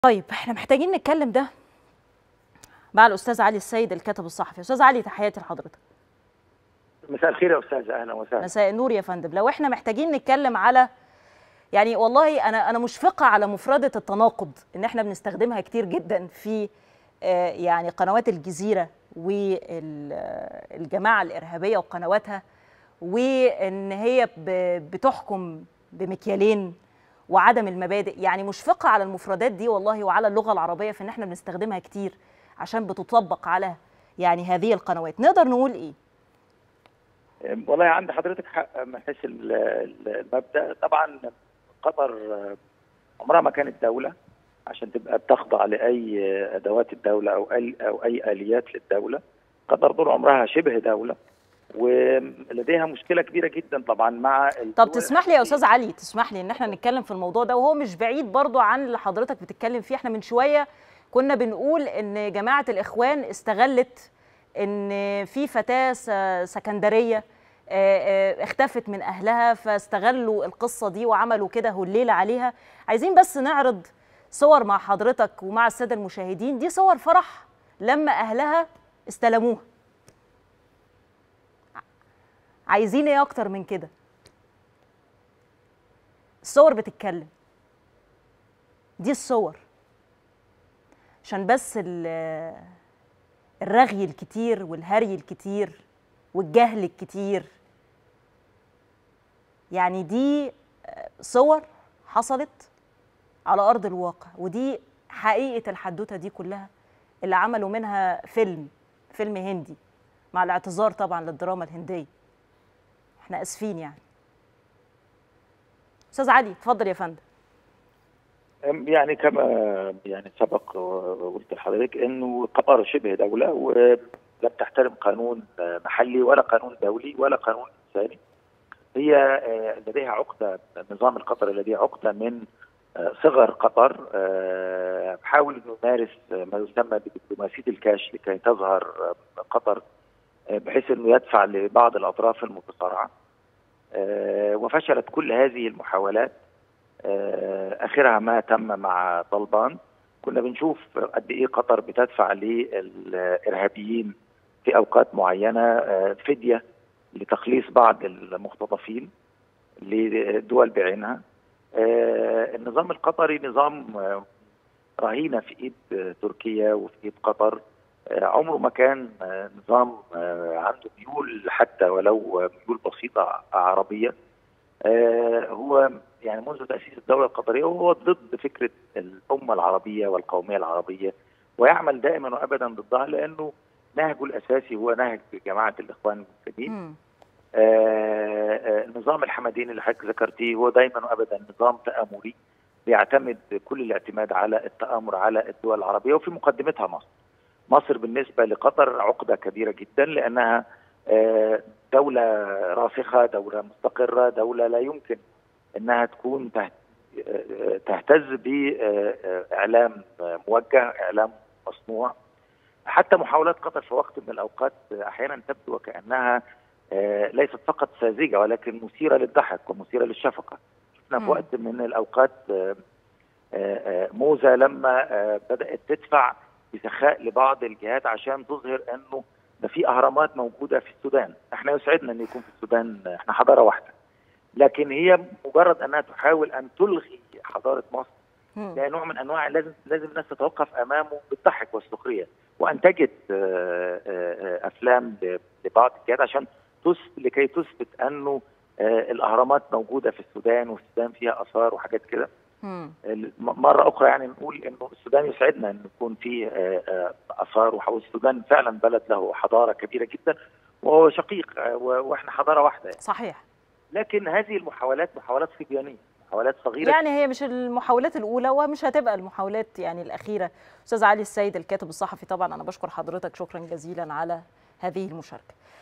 طيب احنا محتاجين نتكلم ده مع الاستاذ علي السيد الكاتب الصحفي استاذ علي تحياتي لحضرتك مساء الخير يا استاذ اهلا وسهلا مساء النور يا فندم لو احنا محتاجين نتكلم على يعني والله انا انا مشفقه على مفرده التناقض ان احنا بنستخدمها كتير جدا في آه، يعني قنوات الجزيره والجماعه الارهابيه وقنواتها وان هي ب- بتحكم بمكيالين وعدم المبادئ يعني مشفقه على المفردات دي والله وعلى اللغه العربيه في ان احنا بنستخدمها كتير عشان بتطبق على يعني هذه القنوات نقدر نقول ايه والله عند حضرتك حق من حيث ال- ال- المبدا طبعا قطر عمرها ما كانت دوله عشان تبقى بتخضع لاي ادوات الدوله او اي او اي اليات للدوله قطر طول عمرها شبه دوله ولديها مشكله كبيره جدا طبعا مع طب الدول تسمح لي يا استاذ علي تسمح لي ان احنا نتكلم في الموضوع ده وهو مش بعيد برضو عن اللي حضرتك بتتكلم فيه احنا من شويه كنا بنقول ان جماعه الاخوان استغلت ان في فتاه س- سكندريه آه، آه، اختفت من اهلها فاستغلوا القصه دي وعملوا كده هليله عليها عايزين بس نعرض صور مع حضرتك ومع الساده المشاهدين دي صور فرح لما اهلها استلموها عايزين ايه اكتر من كده الصور بتتكلم دي الصور عشان بس ال- الرغي الكتير والهري الكتير والجهل الكتير يعني دي آه، صور حصلت على ارض الواقع ودي حقيقه الحدوته دي كلها اللي عملوا منها فيلم فيلم هندي مع الاعتذار طبعا للدراما الهنديه احنا اسفين يعني استاذ علي اتفضل يا فندم يعني كما يعني سبق وقلت لحضرتك انه قطر شبه دوله ولم تحترم قانون محلي ولا قانون دولي ولا قانون انساني هي آه، لديها عقده النظام القطري لديه عقده من آه، صغر قطر آه، حاول انه يمارس ما يسمى بدبلوماسيه الكاش لكي تظهر آه، قطر آه، بحيث انه يدفع لبعض الاطراف المتصارعه آه، وفشلت كل هذه المحاولات آه، اخرها ما تم مع طالبان كنا بنشوف قد ايه قطر بتدفع للارهابيين في اوقات معينه آه، فديه لتخليص بعض المختطفين لدول بعينها آه، النظام القطري نظام آه، رهينه في ايد آه، تركيا وفي ايد قطر آه، عمره ما كان آه، نظام آه، عنده ميول حتى ولو ميول بسيطه عربيه آه، هو يعني منذ تأسيس الدولة القطرية وهو ضد فكرة الأمة العربية والقومية العربية ويعمل دائما وأبدا ضدها لأنه نهجه الأساسي هو نهج جماعة الإخوان المسلمين مم. آه، آه، النظام الحمديني اللي حضرتك ذكرتيه هو دايما وأبدا نظام تآمري بيعتمد كل الاعتماد على التآمر على الدول العربية وفي مقدمتها مصر مصر بالنسبة لقطر عقدة كبيرة جدا لأنها آه، دولة راسخة دولة مستقرة دولة لا يمكن انها تكون تهت- آه، تهتز باعلام موجه اعلام مصنوع حتى محاولات قطر في وقت من الاوقات احيانا تبدو وكانها آه، ليست فقط ساذجه ولكن مثيره للضحك ومثيره للشفقه شفنا في مم. وقت من الاوقات آه، آه، آه، موزه لما آه، بدات تدفع بسخاء لبعض الجهات عشان تظهر انه ده في اهرامات موجوده في السودان احنا يسعدنا ان يكون في السودان احنا حضاره واحده لكن هي مجرد انها تحاول ان تلغي حضاره مصر مم. ده نوع من انواع لازم لازم الناس تتوقف امامه بالضحك والسخريه وانتجت آه، آه، افلام ل- لبعض الجهات عشان تس لكي تثبت انه آه، الاهرامات موجوده في السودان والسودان فيها اثار وحاجات كده مم. ال- مره اخرى يعني نقول انه السودان يسعدنا ان يكون فيه آه، آه، اثار وح- والسودان فعلا بلد له حضاره كبيره جدا وهو شقيق آه، و- واحنا حضاره واحده يعني. صحيح لكن هذه المحاولات محاولات صبيانيه محاولات صغيره يعني هي مش المحاولات الاولى ومش هتبقى المحاولات يعني الاخيره استاذ علي السيد الكاتب الصحفي طبعا انا بشكر حضرتك شكرا جزيلا على هذه المشاركه